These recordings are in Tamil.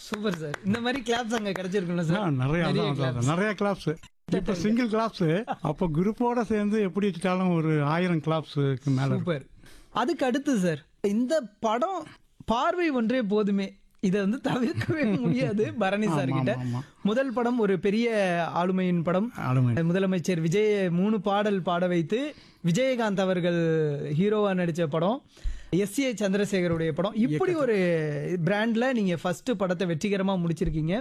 சூப்பர் சார் இந்த மாதிரி கிளாப்ஸ் அங்க கிடைச்சிருக்குல்ல ஆ, சார் நிறைய நிறைய அதான், அதான், claps. நிறைய கிளாப்ஸ் இப்போ சிங்கிள் கிளாப்ஸ் அப்போ குரூப்போட சேர்ந்து எப்படி வச்சுட்டாலும் ஒரு ஆயிரம் கிளாப்ஸுக்கு மேல இருக்கும். சூப்பர் அதுக்கு அடுத்து சார் இந்த படம் பார்வை ஒன்றே போதுமே இதை வந்து தவிர்க்கவே முடியாது பரணி சார் ஆமா, கிட்ட ஆமா, ஆமா. முதல் படம் ஒரு பெரிய ஆளுமையின் படம் ஆளுமை முதலமைச்சர் விஜய் மூணு பாடல் பாட வைத்து விஜயகாந்த் அவர்கள் ஹீரோவா நடிச்ச படம் எஸ் ஏ சந்திரசேகருடைய படம் இப்படி ஒரு பிராண்ட்ல நீங்க ஃபர்ஸ்ட் படத்தை வெற்றிகரமா முடிச்சிருக்கீங்க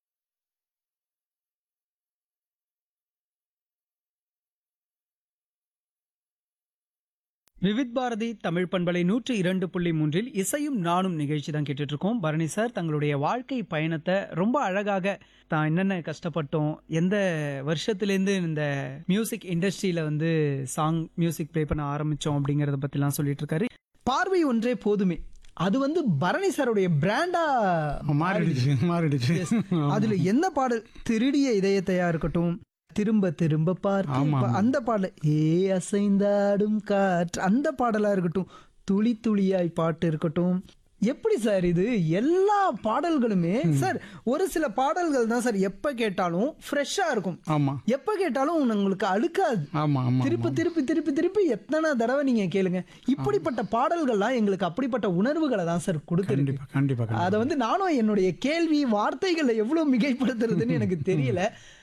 விவித் பாரதி தமிழ் பண்பலை நூற்று இரண்டு புள்ளி மூன்றில் இசையும் நானும் நிகழ்ச்சி தான் கேட்டுட்டு இருக்கோம் பரணி சார் தங்களுடைய வாழ்க்கை பயணத்தை ரொம்ப அழகாக தான் என்னென்ன கஷ்டப்பட்டோம் எந்த வருஷத்துலேருந்து இந்த மியூசிக் இண்டஸ்ட்ரியில வந்து சாங் மியூசிக் ப்ளே பண்ண ஆரம்பிச்சோம் அப்படிங்கறத பத்திலாம் சொல்லிட்டு இருக்காரு பார்வை ஒன்றே போதுமே அது வந்து பரணி சாருடைய பிராண்டா மாறிடுச்சு மாறிடுச்சு அதுல என்ன பாடல் திருடிய இதயத்தையா இருக்கட்டும் திரும்ப திரும்ப பார்த்து ஆமா, ப- அந்த பாடல் ஏ அசைந்தாடும் காற்று அந்த பாடலா இருக்கட்டும் துளி துளியாய் பாட்டு இருக்கட்டும் எப்படி சார் இது எல்லா பாடல்களுமே சார் ஒரு சில பாடல்கள் தான் சார் எப்ப கேட்டாலும் ஃப்ரெஷ்ஷா இருக்கும் ஆமா எப்ப கேட்டாலும் உங்களுக்கு அழுக்காது ஆமா ஆமா திருப்பி திருப்பி திருப்பி திருப்பி எத்தனை தடவை நீங்க கேளுங்க இப்படிப்பட்ட பாடல்கள்லாம் எங்களுக்கு அப்படிப்பட்ட உணர்வுகளை தான் சார் கொடுத்துருக்கு கண்டிப்பா கண்டிப்பா கண்டிப்பா அதை வந்து நானும் என்னுடைய கேள்வி வார்த்தைகளை எவ்வளவு மிகைப்படுத்துறதுன்னு எனக்கு தெரியல